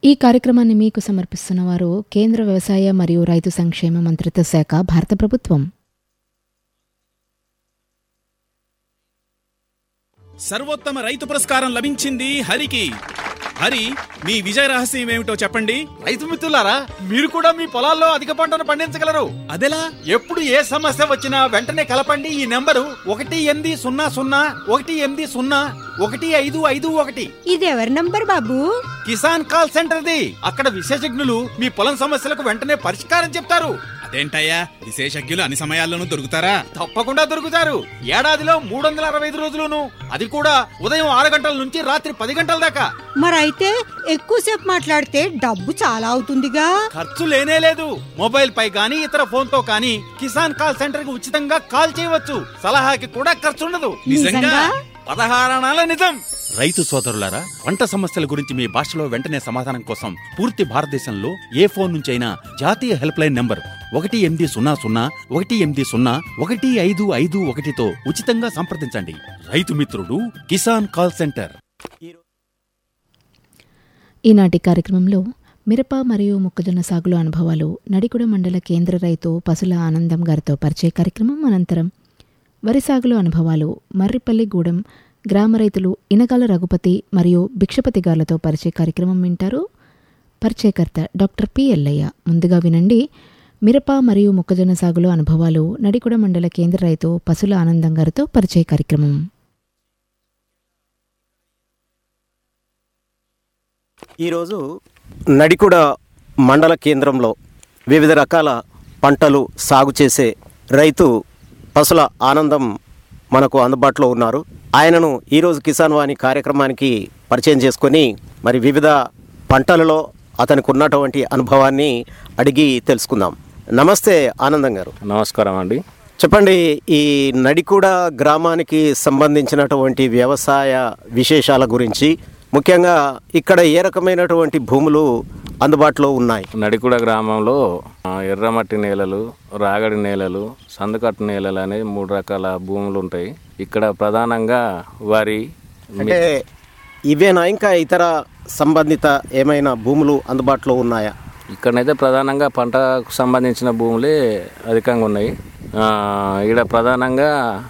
ఈ కార్యక్రమాన్ని మీకు సమర్పిస్తున్న వారు కేంద్ర వ్యవసాయ మరియు రైతు సంక్షేమ మంత్రిత్వ శాఖ భారత ప్రభుత్వం సర్వోత్తమ రైతు పురస్కారం లభించింది హరికి హరి మీ విజయ రహస్యం ఏమిటో చెప్పండి రైతు మిత్రులారా మీరు కూడా మీ పొలాల్లో అధిక పంటను పండించగలరు అదెలా ఎప్పుడు ఏ సమస్య వచ్చినా వెంటనే కలపండి ఈ నెంబరు ఒకటి ఎనిమిది సున్నా సున్నా ఒకటి ఎనిమిది సున్నా ఒకటి ఐదు ఐదు ఒకటి ఇది ఎవరి నంబర్ బాబు కిసాన్ కాల్ సెంటర్ది అక్కడ విశేషజ్ఞులు మీ పొలం సమస్యలకు వెంటనే పరిష్కారం చెప్తారు అదేంటయ్యా విశేషజ్ఞులు అన్ని సమయాల్లోనూ దొరుకుతారా తప్పకుండా దొరుకుతారు ఏడాదిలో మూడు వందల అరవై ఐదు రోజులును అది కూడా ఉదయం ఆరు గంటల నుంచి రాత్రి పది గంటల దాకా మరైతే ఎక్కువసేపు మాట్లాడితే డబ్బు చాలా అవుతుందిగా ఖర్చు లేనే లేదు మొబైల్ పై గానీ ఇతర ఫోన్ తో కానీ కిసాన్ కాల్ సెంటర్ కి ఉచితంగా కాల్ చేయవచ్చు సలహాకి కూడా ఖర్చు ఉండదు నిజంగా? పదహారణాల నిజం రైతు సోదరులారా పంట సమస్యల గురించి మీ భాషలో వెంటనే సమాధానం కోసం పూర్తి భారతదేశంలో ఏ ఫోన్ నుంచైనా జాతీయ హెల్ప్ లైన్ నంబర్ ఒకటి ఎనిమిది సున్నా సున్నా ఒకటి ఎనిమిది సున్నా ఒకటి ఐదు ఐదు ఒకటితో ఉచితంగా సంప్రదించండి రైతు మిత్రుడు కిసాన్ కాల్ సెంటర్ ఈనాటి కార్యక్రమంలో మిరప మరియు మొక్కజొన్న సాగులో అనుభవాలు నడికుడ మండల కేంద్ర రైతు పసుల ఆనందం గారితో పరిచయ కార్యక్రమం అనంతరం వరి సాగులో అనుభవాలు మర్రిపల్లి గూడెం గ్రామ రైతులు ఇనగాల రఘుపతి మరియు భిక్షపతి గార్లతో పరిచయ కార్యక్రమం వింటారు పరిచయకర్త డాక్టర్ పి ఎల్లయ్య ముందుగా వినండి మిరప మరియు మొక్కజొన్న సాగులో అనుభవాలు నడికుడ మండల కేంద్ర రైతు పసుల ఆనందం గారితో పరిచయ కార్యక్రమం ఈరోజు నడికుడ మండల కేంద్రంలో వివిధ రకాల పంటలు సాగు చేసే రైతు పసుల ఆనందం మనకు అందుబాటులో ఉన్నారు ఆయనను ఈరోజు కిసాన్ వాణి కార్యక్రమానికి పరిచయం చేసుకొని మరి వివిధ పంటలలో అతనికి ఉన్నటువంటి అనుభవాన్ని అడిగి తెలుసుకుందాం నమస్తే ఆనందం గారు నమస్కారం అండి చెప్పండి ఈ నడికూడ గ్రామానికి సంబంధించినటువంటి వ్యవసాయ విశేషాల గురించి ముఖ్యంగా ఇక్కడ ఏ రకమైనటువంటి భూములు అందుబాటులో ఉన్నాయి నడికుడ గ్రామంలో ఆ, ఎర్రమట్టి నేలలు రాగడి నేలలు సందుకట్టు నేలలు అనే మూడు రకాల భూములు ఉంటాయి ఇక్కడ ప్రధానంగా వరి అంటే ఇవేనా ఇంకా ఇతర సంబంధిత ఏమైనా భూములు అందుబాటులో ఉన్నాయా ఇక్కడనైతే ప్రధానంగా పంటకు సంబంధించిన భూములే అధికంగా ఉన్నాయి ఆ, ఈడ ప్రధానంగా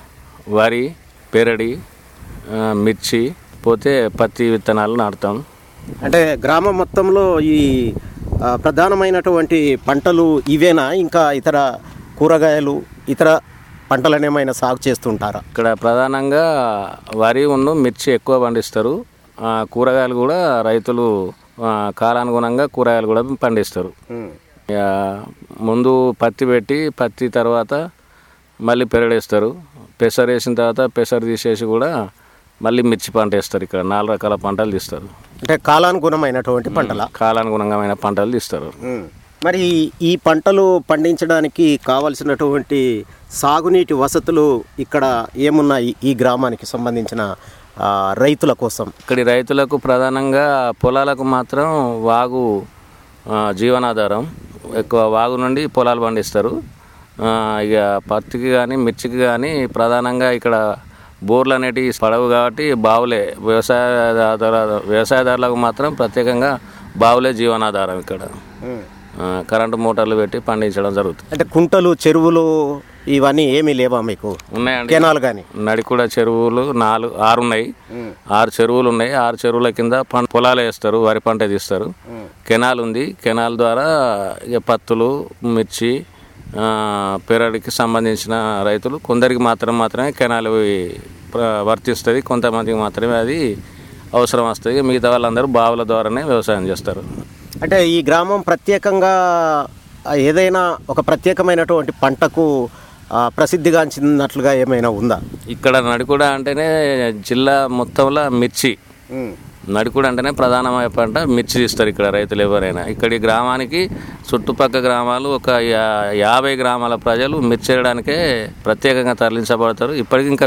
వరి పెరడి ఆ, మిర్చి పోతే పత్తి విత్తనాలు నాటుతాం అంటే గ్రామం మొత్తంలో ఈ ఆ, ప్రధానమైనటువంటి పంటలు ఇవేనా ఇంకా ఇతర కూరగాయలు ఇతర పంటలను ఏమైనా సాగు చేస్తుంటారా ఇక్కడ ప్రధానంగా వరి ఉన్ను మిర్చి ఎక్కువ పండిస్తారు ఆ, కూరగాయలు కూడా రైతులు ఆ, కాలానుగుణంగా కూరగాయలు కూడా పండిస్తారు ఇక ముందు పత్తి పెట్టి పత్తి తర్వాత మళ్ళీ పెరడేస్తారు పెసరు వేసిన తర్వాత పెసరు తీసేసి కూడా మళ్ళీ మిర్చి పంట వేస్తారు ఇక్కడ నాలుగు రకాల పంటలు తీస్తారు అంటే కాలానుగుణమైనటువంటి పంటల కాలానుగుణమైన పంటలు తీస్తారు మరి ఈ పంటలు పండించడానికి కావలసినటువంటి సాగునీటి వసతులు ఇక్కడ ఏమున్నాయి ఈ గ్రామానికి సంబంధించిన ఆ, రైతుల కోసం ఇక్కడి రైతులకు ప్రధానంగా పొలాలకు మాత్రం వాగు ఆ, జీవనాధారం ఎక్కువ వాగు నుండి పొలాలు పండిస్తారు ఆ, ఇక పత్తికి కానీ మిర్చికి కానీ ప్రధానంగా ఇక్కడ బోర్లు అనేటివి పడవు కాబట్టి బావులే వ్యవసాయదారు వ్యవసాయదారులకు మాత్రం ప్రత్యేకంగా బావులే జీవనాధారం ఇక్కడ ఆ, కరెంటు మోటార్లు పెట్టి పండించడం జరుగుతుంది అంటే కుంటలు చెరువులు ఇవన్నీ ఏమీ లేవా మీకు ఉన్నాయండి కెనాల్ కానీ నడికూడ చెరువులు నాలుగు ఆరు ఉన్నాయి ఆరు చెరువులు ఉన్నాయి ఆరు చెరువుల కింద పం- పొలాలు వేస్తారు వరి పంట తీస్తారు కెనాల్ ఉంది కెనాల్ ద్వారా ఇక పత్తులు మిర్చి ఆ, పెరడికి సంబంధించిన రైతులు కొందరికి మాత్రం మాత్రమే కెనాల్ ప్ర- వర్తిస్తుంది కొంతమందికి మాత్రమే అది అవసరం వస్తుంది మిగతా వాళ్ళందరూ బావుల ద్వారానే వ్యవసాయం చేస్తారు అంటే ఈ గ్రామం ప్రత్యేకంగా ఆ, ఏదైనా ఒక ప్రత్యేకమైనటువంటి పంటకు ఆ, ప్రసిద్ధిగాంచినట్లుగా ఏమైనా ఉందా ఇక్కడ నడికూడ అంటేనే జిల్లా మొత్తంలో మిర్చి నడికూడ అంటేనే ప్రధానమైన పంట మిర్చి తీస్తారు ఇక్కడ రైతులు ఎవరైనా ఇక్కడి గ్రామానికి చుట్టుపక్క గ్రామాలు ఒక యా- యాభై గ్రామాల ప్రజలు మిర్చి వేయడానికే ప్రత్యేకంగా తరలించబడతారు ఇప్పటికి ఇంకా